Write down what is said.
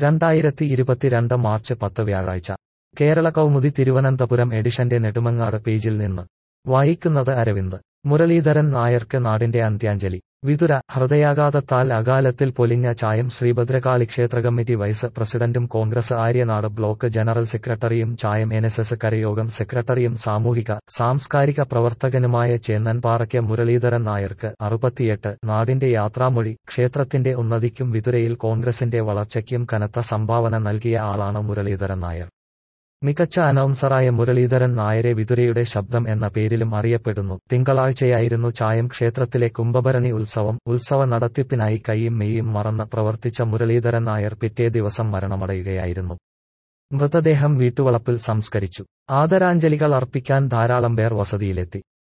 രണ്ടായിരത്തി ഇരുപത്തിരണ്ട് മാർച്ച് പത്ത് വ്യാഴാഴ്ച കേരള കൗമുദി തിരുവനന്തപുരം എഡിഷന്റെ നെടുമങ്ങാട് പേജിൽ നിന്ന് വായിക്കുന്നത് അരവിന്ദ് മുരളീധരൻ നായർക്ക് നാടിന്റെ അന്ത്യാഞ്ജലി വിതുര ഹൃദയാഘാതത്താൽ അകാലത്തിൽ പൊലിഞ്ഞ ചായം ശ്രീഭദ്രകാളി ക്ഷേത്ര കമ്മിറ്റി വൈസ് പ്രസിഡന്റും കോൺഗ്രസ് ആര്യനാട് ബ്ലോക്ക് ജനറൽ സെക്രട്ടറിയും ചായം എൻ എസ് എസ് കരയോഗം സെക്രട്ടറിയും സാമൂഹിക സാംസ്കാരിക പ്രവർത്തകനുമായ ചേന്നൻപാറയ്ക്ക് മുരളീധരൻ നായർക്ക് അറുപത്തിയെട്ട് നാടിന്റെ യാത്രാമൊഴി ക്ഷേത്രത്തിന്റെ ഉന്നതിക്കും വിതുരയിൽ കോൺഗ്രസിന്റെ വളർച്ചയ്ക്കും കനത്ത സംഭാവന നൽകിയ ആളാണ് മുരളീധരൻ നായർ മികച്ച അനൗൺസറായ മുരളീധരൻ നായരെ വിതുരയുടെ ശബ്ദം എന്ന പേരിലും അറിയപ്പെടുന്നു തിങ്കളാഴ്ചയായിരുന്നു ചായം ക്ഷേത്രത്തിലെ കുംഭഭരണി ഉത്സവം ഉത്സവ നടത്തിപ്പിനായി കൈയും മെയ്യും മറന്ന് പ്രവർത്തിച്ച മുരളീധരൻ നായർ പിറ്റേ ദിവസം മരണമടയുകയായിരുന്നു മൃതദേഹം വീട്ടുവളപ്പിൽ സംസ്കരിച്ചു ആദരാഞ്ജലികൾ അർപ്പിക്കാൻ ധാരാളം പേർ വസതിയിലെത്തി